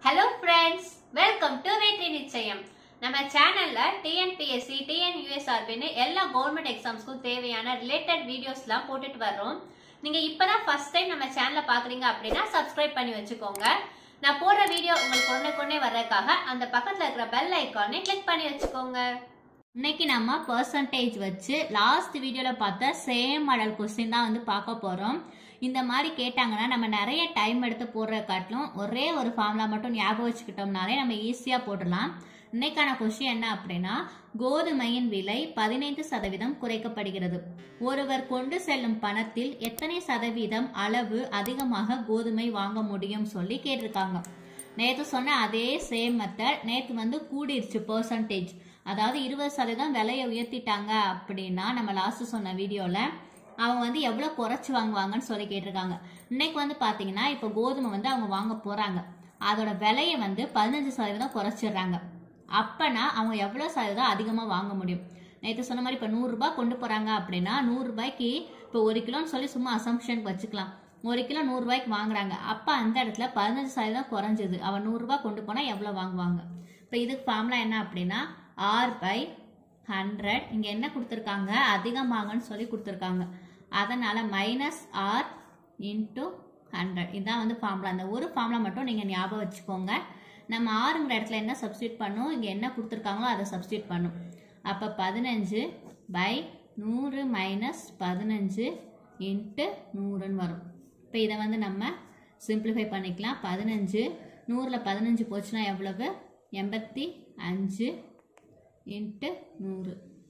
hello friends welcome to வெற்றி நிச்சயம் நம்ம சேனல்ல டிஎன்பிஎஸ்சி டிஎன்யூஎஸ்ஆர்பின்னு எல்லா கவர்மெண்ட் எக்ஸாம்ஸ்க்கும் தேவையான ரிலேட்டட் வீடியோஸ்லாம் போட்டுட்டு வர்றோம் நீங்க இப்பதான் ஃபர்ஸ்ட் டைம் நம்ம சேனலை பாக்குறீங்க அப்படின்னா சப்ஸ்கிரைப் பண்ணி வச்சுக்கோங்க நான் போடுற வீடியோ உங்களுக்கு உடனே கொண்டே வர்றதுக்காக அந்த பக்கத்துல இருக்கிற பெல் ஐக்கானை கிளிக் பண்ணி வச்சுக்கோங்க இன்னைக்கு நம்ம பர்சன்டேஜ் வச்சு லாஸ்ட் வீடியோவில் பார்த்த சேம் மாடல் கொஸ்டின் தான் வந்து பார்க்க போகிறோம் இந்த மாதிரி கேட்டாங்கன்னா நம்ம நிறைய டைம் எடுத்து போடுற காட்டிலும் ஒரே ஒரு ஃபார்முலா மட்டும் ஞாபகம் வச்சுக்கிட்டோம்னாலே நம்ம ஈஸியாக போடலாம் இன்னைக்கான கொஸ்டின் என்ன அப்படின்னா கோதுமையின் விலை பதினைந்து சதவீதம் குறைக்கப்படுகிறது ஒருவர் கொண்டு செல்லும் பணத்தில் எத்தனை சதவீதம் அளவு அதிகமாக கோதுமை வாங்க முடியும் சொல்லி கேட்டிருக்காங்க நேற்று சொன்ன அதே சேம் மெத்தட் நேற்று வந்து கூடிருச்சு பர்சன்டேஜ் அதாவது இருபது சதவீதம் விலையை உயர்த்திட்டாங்க அப்படின்னா நம்ம லாஸ்ட் சொன்ன வீடியோவில் அவங்க வந்து எவ்வளோ குறைச்சி வாங்குவாங்கன்னு சொல்லி கேட்டிருக்காங்க இன்னைக்கு வந்து பார்த்தீங்கன்னா இப்போ கோதுமை வந்து அவங்க வாங்க போகிறாங்க அதோட விலையை வந்து பதினஞ்சு சதவீதம் குறைச்சிடுறாங்க அப்போனா அவங்க எவ்வளோ சதவீதம் அதிகமாக வாங்க முடியும் நேற்று சொன்ன மாதிரி இப்போ நூறுரூபா கொண்டு போகிறாங்க அப்படின்னா நூறுரூபாய்க்கு இப்போ ஒரு கிலோன்னு சொல்லி சும்மா அசம்ஷனுக்கு வச்சுக்கலாம் ஒரு கிலோ நூறுரூபாய்க்கு வாங்குறாங்க அப்போ அந்த இடத்துல பதினஞ்சு சதவீதம் குறைஞ்சது அவன் நூறுரூபா கொண்டு போனால் எவ்வளோ வாங்குவாங்க இப்போ இதுக்கு ஃபார்முலா என்ன அப்படின்னா ஆர் பை ஹண்ட்ரட் இங்கே என்ன கொடுத்துருக்காங்க அதிகமாகன்னு சொல்லி கொடுத்துருக்காங்க அதனால் மைனஸ் ஆர் இன்ட்டு ஹண்ட்ரட் இதுதான் வந்து ஃபார்முலா அந்த ஒரு ஃபார்முலா மட்டும் நீங்கள் ஞாபகம் வச்சுக்கோங்க நம்ம ஆறுங்கிற இடத்துல என்ன சப்ஸ்டியூட் பண்ணும் இங்கே என்ன கொடுத்துருக்காங்களோ அதை சப்ஸ்டியூட் பண்ணும் அப்போ பதினஞ்சு பை நூறு மைனஸ் பதினஞ்சு இன்ட்டு நூறுன்னு வரும் இப்போ இதை வந்து நம்ம சிம்பிளிஃபை பண்ணிக்கலாம் பதினஞ்சு நூறில் பதினஞ்சு போச்சுன்னா எவ்வளவு எண்பத்தி அஞ்சு இன்ட்டு நூறு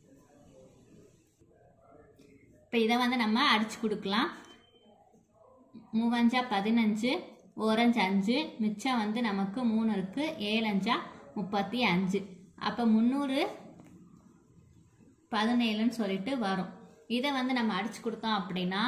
இப்போ இதை வந்து நம்ம அடிச்சு கொடுக்கலாம் மூவஞ்சா பதினஞ்சு ஓரஞ்சு அஞ்சு மிச்சம் வந்து நமக்கு மூணு இருக்குது ஏழஞ்சா முப்பத்தி அஞ்சு அப்போ முந்நூறு பதினேழுன்னு சொல்லிட்டு வரும் இதை வந்து நம்ம அடிச்சு கொடுத்தோம் அப்படின்னா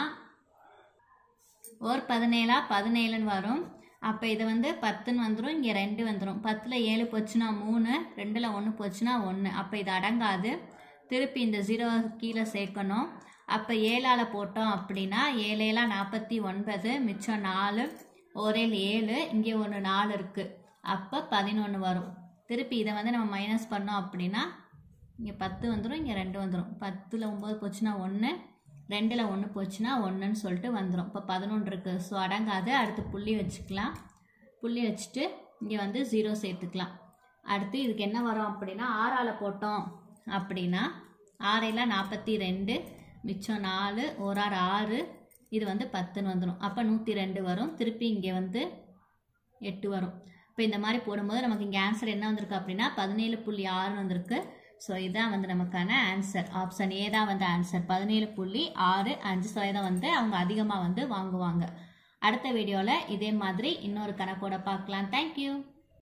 ஒரு பதினேழா பதினேழுன்னு வரும் அப்போ இது வந்து பத்துன்னு வந்துடும் இங்கே ரெண்டு வந்துடும் பத்தில் ஏழு போச்சுன்னா மூணு ரெண்டில் ஒன்று போச்சுன்னா ஒன்று அப்போ இது அடங்காது திருப்பி இந்த ஜீரோ கீழே சேர்க்கணும் அப்போ ஏழால் போட்டோம் அப்படின்னா ஏழேலாம் நாற்பத்தி ஒன்பது மிச்சம் நாலு ஒரேல் ஏழு இங்கே ஒன்று நாலு இருக்குது அப்போ பதினொன்று வரும் திருப்பி இதை வந்து நம்ம மைனஸ் பண்ணோம் அப்படின்னா இங்கே பத்து வந்துடும் இங்கே ரெண்டு வந்துடும் பத்தில் ஒம்பது போச்சுன்னா ஒன்று ரெண்டில் ஒன்று போச்சுன்னா ஒன்றுன்னு சொல்லிட்டு வந்துடும் இப்போ பதினொன்று இருக்குது ஸோ அடங்காது அடுத்து புள்ளி வச்சுக்கலாம் புள்ளி வச்சுட்டு இங்கே வந்து ஜீரோ சேர்த்துக்கலாம் அடுத்து இதுக்கு என்ன வரும் அப்படின்னா ஆறால் போட்டோம் அப்படின்னா ஆறையில் நாற்பத்தி ரெண்டு மிச்சம் நாலு ஒரு ஆறு ஆறு இது வந்து பத்துன்னு வந்துடும் அப்போ நூற்றி ரெண்டு வரும் திருப்பி இங்கே வந்து எட்டு வரும் இப்போ இந்த மாதிரி போடும்போது நமக்கு இங்கே ஆன்சர் என்ன வந்திருக்கு அப்படின்னா பதினேழு புள்ளி ஆறுன்னு வந்திருக்கு ஸோ இதுதான் வந்து நமக்கான ஆன்சர் ஆப்ஷன் ஏ தான் வந்து ஆன்சர் பதினேழு புள்ளி ஆறு அஞ்சு சதவீதம் வந்து அவங்க அதிகமாக வந்து வாங்குவாங்க அடுத்த வீடியோவில் இதே மாதிரி இன்னொரு கணக்கோட பார்க்கலாம் தேங்க்யூ